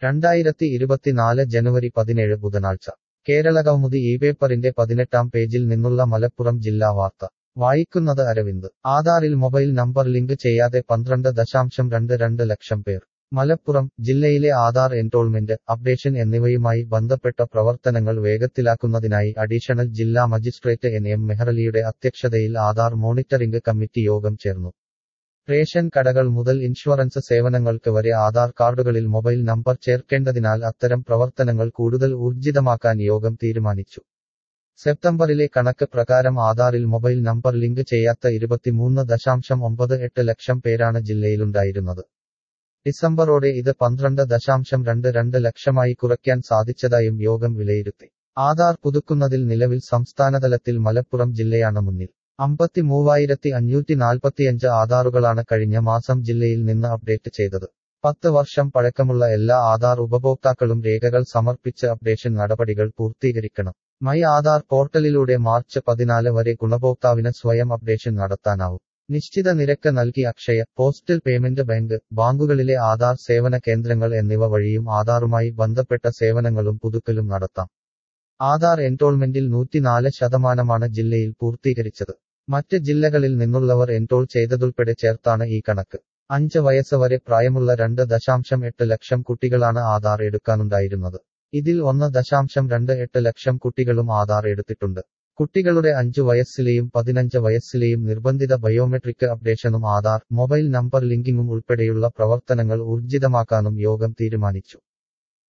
രണ്ടായിരത്തി ഇരുപത്തിനാല് ജനുവരി പതിനേഴ് ബുധനാഴ്ച കേരളകൗമുദി ഈ പേപ്പറിന്റെ പതിനെട്ടാം പേജിൽ നിന്നുള്ള മലപ്പുറം ജില്ലാ വാർത്ത വായിക്കുന്നത് അരവിന്ദ് ആധാറിൽ മൊബൈൽ നമ്പർ ലിങ്ക് ചെയ്യാതെ പന്ത്രണ്ട് ദശാംശം രണ്ട് രണ്ട് ലക്ഷം പേർ മലപ്പുറം ജില്ലയിലെ ആധാർ എൻറോൾമെന്റ് അപ്ഡേഷൻ എന്നിവയുമായി ബന്ധപ്പെട്ട പ്രവർത്തനങ്ങൾ വേഗത്തിലാക്കുന്നതിനായി അഡീഷണൽ ജില്ലാ മജിസ്ട്രേറ്റ് എൻ എം മെഹ്റലിയുടെ അധ്യക്ഷതയിൽ ആധാർ മോണിറ്ററിംഗ് കമ്മിറ്റി യോഗം ചേർന്നു റേഷൻ കടകൾ മുതൽ ഇൻഷുറൻസ് സേവനങ്ങൾക്ക് വരെ ആധാർ കാർഡുകളിൽ മൊബൈൽ നമ്പർ ചേർക്കേണ്ടതിനാൽ അത്തരം പ്രവർത്തനങ്ങൾ കൂടുതൽ ഊർജിതമാക്കാൻ യോഗം തീരുമാനിച്ചു സെപ്റ്റംബറിലെ കണക്ക് പ്രകാരം ആധാറിൽ മൊബൈൽ നമ്പർ ലിങ്ക് ചെയ്യാത്ത ഇരുപത്തിമൂന്ന് ദശാംശം ഒമ്പത് എട്ട് ലക്ഷം പേരാണ് ജില്ലയിലുണ്ടായിരുന്നത് ഡിസംബറോടെ ഇത് പന്ത്രണ്ട് ദശാംശം രണ്ട് രണ്ട് ലക്ഷമായി കുറയ്ക്കാൻ സാധിച്ചതായും യോഗം വിലയിരുത്തി ആധാർ പുതുക്കുന്നതിൽ നിലവിൽ സംസ്ഥാനതലത്തിൽ മലപ്പുറം ജില്ലയാണ് മുന്നിൽ അമ്പത്തി മൂവായിരത്തി അഞ്ഞൂറ്റി നാൽപ്പത്തിയഞ്ച് ആധാറുകളാണ് കഴിഞ്ഞ മാസം ജില്ലയിൽ നിന്ന് അപ്ഡേറ്റ് ചെയ്തത് പത്ത് വർഷം പഴക്കമുള്ള എല്ലാ ആധാർ ഉപഭോക്താക്കളും രേഖകൾ സമർപ്പിച്ച് അപ്ഡേഷൻ നടപടികൾ പൂർത്തീകരിക്കണം മൈ ആധാർ പോർട്ടലിലൂടെ മാർച്ച് പതിനാല് വരെ ഗുണഭോക്താവിന് സ്വയം അപ്ഡേഷൻ നടത്താനാവും നിശ്ചിത നിരക്ക് നൽകി അക്ഷയ പോസ്റ്റൽ പേയ്മെന്റ് ബാങ്ക് ബാങ്കുകളിലെ ആധാർ സേവന കേന്ദ്രങ്ങൾ എന്നിവ വഴിയും ആധാറുമായി ബന്ധപ്പെട്ട സേവനങ്ങളും പുതുക്കലും നടത്താം ആധാർ എൻറോൾമെന്റിൽ നൂറ്റിനാല് ശതമാനമാണ് ജില്ലയിൽ പൂർത്തീകരിച്ചത് മറ്റ് ജില്ലകളിൽ നിന്നുള്ളവർ എൻറോൾ ചെയ്തതുൾപ്പെടെ ചേർത്താണ് ഈ കണക്ക് അഞ്ച് വയസ്സ് വരെ പ്രായമുള്ള രണ്ട് ദശാംശം എട്ട് ലക്ഷം കുട്ടികളാണ് ആധാർ എടുക്കാനുണ്ടായിരുന്നത് ഇതിൽ ഒന്ന് ദശാംശം രണ്ട് എട്ട് ലക്ഷം കുട്ടികളും ആധാർ എടുത്തിട്ടുണ്ട് കുട്ടികളുടെ അഞ്ചു വയസ്സിലെയും പതിനഞ്ച് വയസ്സിലെയും നിർബന്ധിത ബയോമെട്രിക് അപ്ഡേഷനും ആധാർ മൊബൈൽ നമ്പർ ലിങ്കിങ്ങും ഉൾപ്പെടെയുള്ള പ്രവർത്തനങ്ങൾ ഊർജിതമാക്കാനും യോഗം തീരുമാനിച്ചു